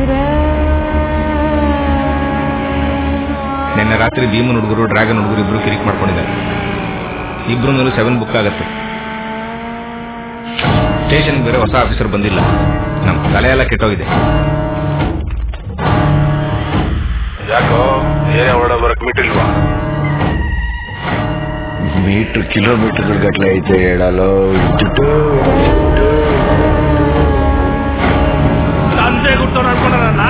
ನಿನ್ನೆ ರಾತ್ರಿ ಭೀಮನ್ ಹುಡುಗರು ಡ್ರ್ಯಾಗನ್ ಹುಡುಗರು ಇಬ್ರು ಕಿರಿಕ್ ಮಾಡ್ಕೊಂಡಿದ್ದಾರೆ ಇಬ್ರು ಮೇಲೂ ಸೆವೆನ್ ಬುಕ್ ಆಗತ್ತೆ ಸ್ಟೇಷನ್ ಬೇರೆ ಹೊಸ ಆಫೀಸರ್ ಬಂದಿಲ್ಲ ನಮ್ ತಲೆ ಎಲ್ಲ ಕೆಟ್ಟೋಗಿದೆ ಯಾಕೋ ಏನೇ ಹೊರಡ ಬರಕ್ ಮಿಟ್ಟಿಲ್ವಾ ಮೀಟರ್ ಕಿಲೋಮೀಟರ್ ಗಟ್ಲೆ ಐತೆ ಹೇಳಲು ದುಡ್ಡು ತಂದೆ ಗುಡ್ತವ್ ಅನ್ಕೊಂಡ ನನ್ನ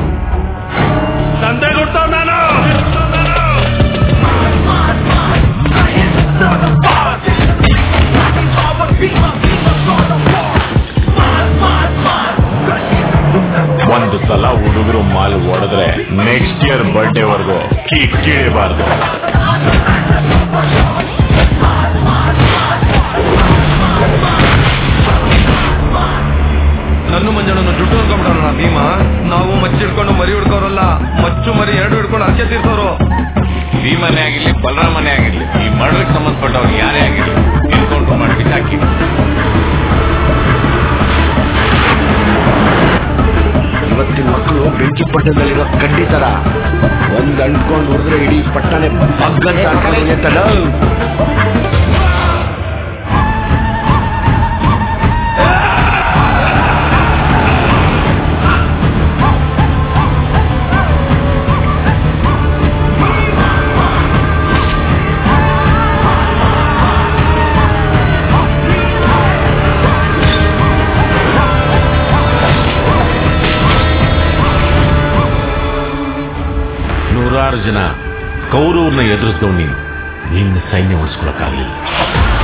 ತಂದೆ ಗುಡ್ತವ್ ನಾನು ಒಂದು ಸಲ ಹುಡುಗರು ಮಾಲ್ ಹೊಡೆದ್ರೆ ನೆಕ್ಸ್ಟ್ ಇಯರ್ ಬರ್ಡೇ ವರ್ಗು ಕೀ ಕೀಳಬಾರ್ದು ನನ್ನ ಮಂಜಣ್ಣನ ಜುಟ್ಟು ಅನ್ಕೊಂಡ್ಬಿಟ್ರಲ್ಲ ಭೀಮ ನಾವು ಮಚ್ಚಿ ಹಿಡ್ಕೊಂಡು ಮರಿ ಹಿಡ್ಕೋರಲ್ಲ ಮಚ್ಚು ಮರಿ ಎರಡು ಹಿಡ್ಕೊಂಡು ಅರ್ಕೆ ತೀರ್ಸೋರು ಭೀಮನೆ ಆಗಿರ್ಲಿ ಬಲರಾಮನೆ ಆಗಿರ್ಲಿ ಈ ಮರ್ಡರ್ಗೆ ಸಂಬಂಧಪಟ್ಟವ್ರು ಯಾರೇ ಆಗಿರ್ಲಿ ಎನ್ಕೌಂಟರ್ ಮಾಡಿ ಬಿಸಾಕಿ ಇವತ್ತಿನ ಮಕ್ಕಳು ಬೆಂಕಿ ಪಟ್ಟಣದಲ್ಲಿರೋ ಕಡ್ಡಿ ತರ ಒಂದ್ ಅಂಟ್ಕೊಂಡು ಹೊಡೆದ್ರೆ ಇಡೀ ಪಟ್ಟಣೆ ಬಗ್ಗಂತ ಅನ್ಕೊಂಡೈತಲ್ಲ ನೂರಾರು ಜನ ಕೌರವ್ರನ್ನ ಎದುರಿಸಿದವ್ ನೀನು ನಿನ್ನ ಸೈನ್ಯ ಉಳಿಸ್ಕೊಳಕ್ಕಾಗಲಿಲ್ಲ